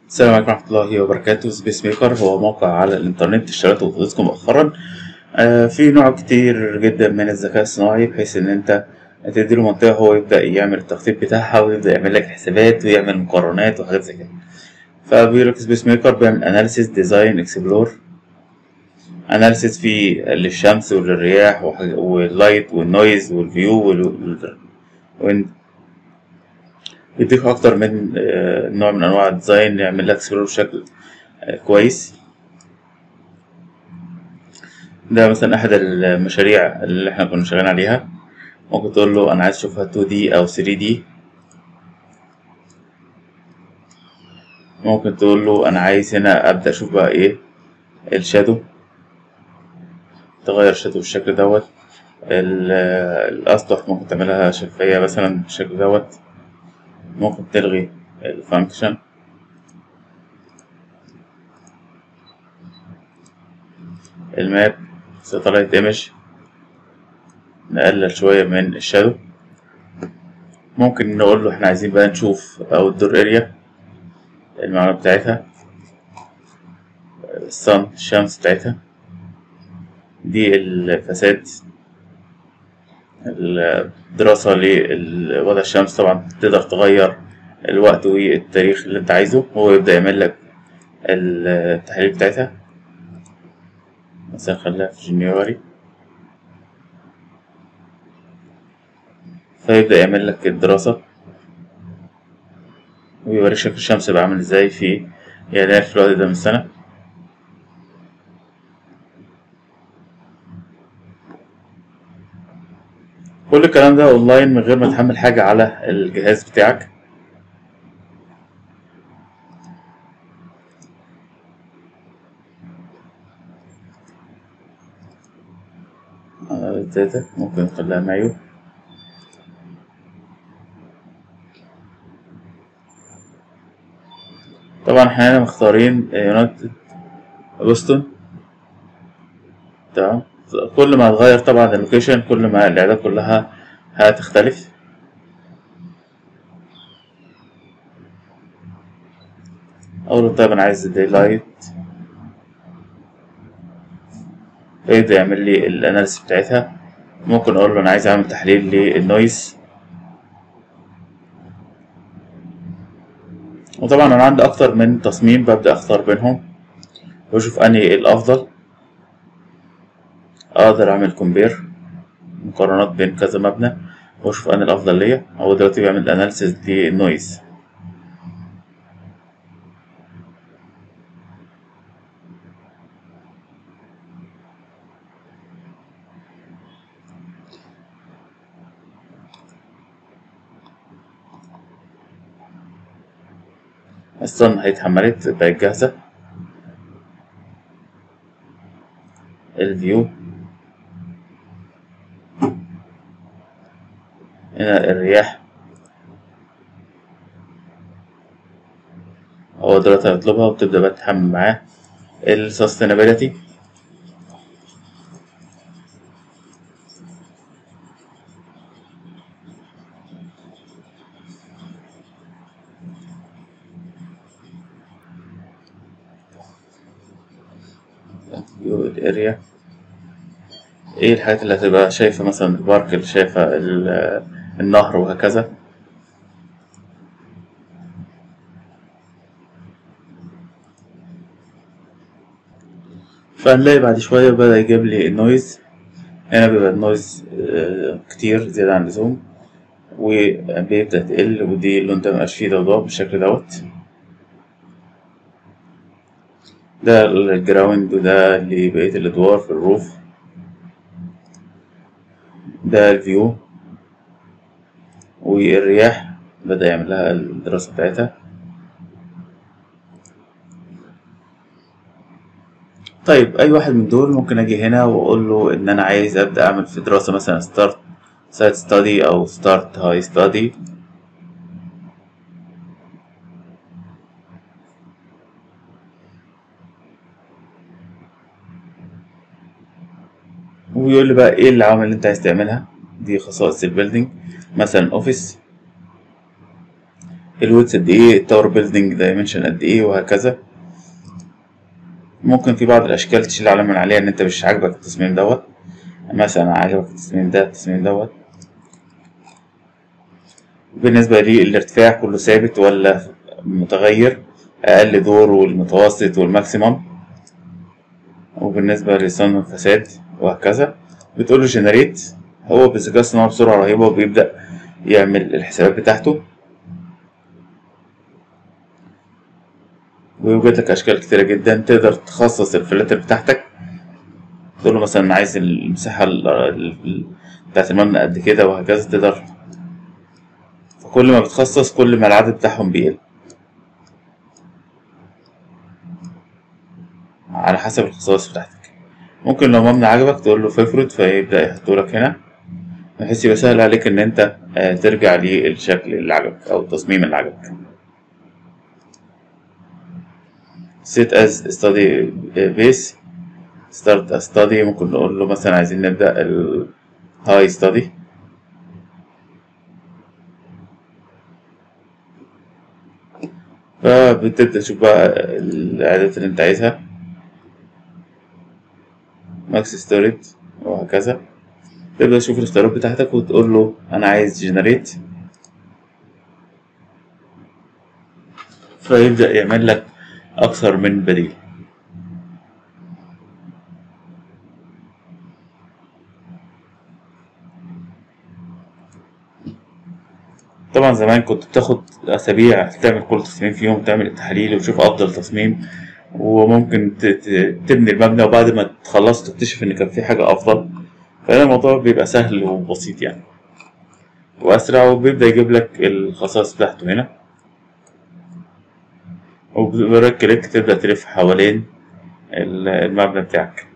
السلام عليكم ورحمة الله وبركاته سبيس ميكر هو موقع على الإنترنت اشتريته وخلصته مؤخرا آه، في نوع كتير جدا من الذكاء الصناعي بحيث إن أنت تديله منطقة هو يبدأ يعمل التخطيط بتاعها ويبدأ يعمل لك حسابات ويعمل مقارنات وحاجات زي كده فبيقول لك سبيس ميكر بيعمل أناليسيس ديزاين اكسبلور أناليسيس في للشمس وللرياح وحاج- واللايت والنويز والفيو وال- وال- يديك أكتر من آه، نوع من أنواع الديزاين يعمل لك اكسبلور بشكل آه، كويس ده مثلا أحد المشاريع اللي احنا كنا شغالين عليها ممكن تقول له أنا عايز أشوفها 2D أو 3D ممكن تقول له أنا عايز هنا أبدأ أشوف بقى إيه الشادو تغير الشادو بالشكل دوت ال- الأسطح ممكن تعملها شفافية مثلا بالشكل دوت ممكن تلغي الفانكشن الماب ساتلايت ايمج نقلل شوية من الشادو ممكن نقول له احنا عايزين بقى نشوف اوت دور اريا المعلومات بتاعتها الصن الشمس بتاعتها دي الفساد الدراسة لوضع الشمس طبعا تقدر تغير الوقت والتاريخ اللي انت عايزه هو يبدأ يعمل لك التحاليل بتاعتها مثلا خليها في جنيوري فيبدأ يعمل لك الدراسة ويوريك شكل الشمس بقى عامل ازاي في يناير في الوقت ده من السنة كل الكلام ده اونلاين من غير ما تحمل حاجة على الجهاز بتاعك داتا ممكن نخليها معيو طبعا احنا هنا مختارين يونايتد بوسطن تمام كل ما هتغير طبعا اللوكيشن كل ما الاعداد كلها هتختلف اقول له طيب انا عايز الديلايت فيبدأ يعمل لي الاناليسيس بتاعتها ممكن اقول له انا عايز اعمل تحليل للنويز وطبعا انا عندي اكتر من تصميم ببدأ اختار بينهم واشوف انهي الافضل اقدر اعمل كومبير مقارنات بين كذا مبنى واشوف انهي الافضل ليا هو دلوقتي بيعمل اناليسيس للنويز الصن هي اتحملت بقت جاهزة الفيو هنا الرياح هو دلوقتي هيطلبها وبتبدأ بقى تتحمل معاه السستينابيلتي فيو الاريا ايه الحاجات اللي هتبقى شايفة مثلا البارك اللي شايفة ال- النهر وهكذا فهنلاقي بعد شوية بدأ يجيب لي النويز هنا بيبقى النويز آه، كتير زيادة عن اللزوم وبيبدأ تقل ودي اللون ده مبقاش فيه ضوضاء بالشكل دوت ده الجراوند وده لبقية الأدوار في الروف ده الفيو والرياح بدأ يعمل لها الدراسة بتاعتها طيب أي واحد من دول ممكن أجي هنا وأقول له إن أنا عايز أبدأ أعمل في دراسة مثلا ستارت سايت ستادي أو ستارت هاي ستادي ويقول لي بقى إيه العوامل اللي أنت عايز تعملها دي خصائص البيلدينج مثلا أوفيس الويتس قد ايه التاور بيلدينج دايمنشن قد ايه وهكذا ممكن في بعض الاشكال تشيل علامة من عليها ان انت مش عاجبك التصميم دوت مثلا عاجبك التصميم ده التصميم دوت بالنسبة للارتفاع كله ثابت ولا متغير أقل دور والمتوسط والماكسيمم وبالنسبة لصن الفساد وهكذا بتقول له جنريت هو بالذكاء الصناعي بسرعة رهيبة وبيبدأ يعمل الحسابات بتاعته ويوجد لك أشكال كتيرة جدا تقدر تخصص الفلاتر بتاعتك تقول له مثلا عايز المساحة ال- ال- بتاعت المبنى قد كده وهكذا تقدر فكل ما بتخصص كل ما العدد بتاعهم بيقل على حسب الخصائص بتاعتك ممكن لو مبنى عجبك تقول له فيفرت فيبدأ يحطهولك هنا بحيث يبقى سهل عليك إن أنت آه، ترجع للشكل اللي عجبك أو التصميم اللي عجبك set as study base start a study ممكن نقول له مثلا عايزين نبدأ ال high study فبتبدأ تشوف بقى الإعدادات اللي أنت عايزها ماكس ستوريج وهكذا تبدأ تشوف الاختيارات بتاعتك وتقول له أنا عايز جنريت فيبدأ يعمل لك أكثر من بديل طبعا زمان كنت بتاخد أسابيع تعمل كل تصميم فيهم تعمل التحاليل وتشوف أفضل تصميم وممكن ت- ت- تبني المبنى وبعد ما تخلص تكتشف إن كان في حاجة أفضل فهنا الموضوع بيبقى سهل وبسيط يعني وأسرع وبيبدأ يجيب لك الخصائص بتاعته هنا وبتبقى كليك تبدأ تلف حوالين ال- المبنى بتاعك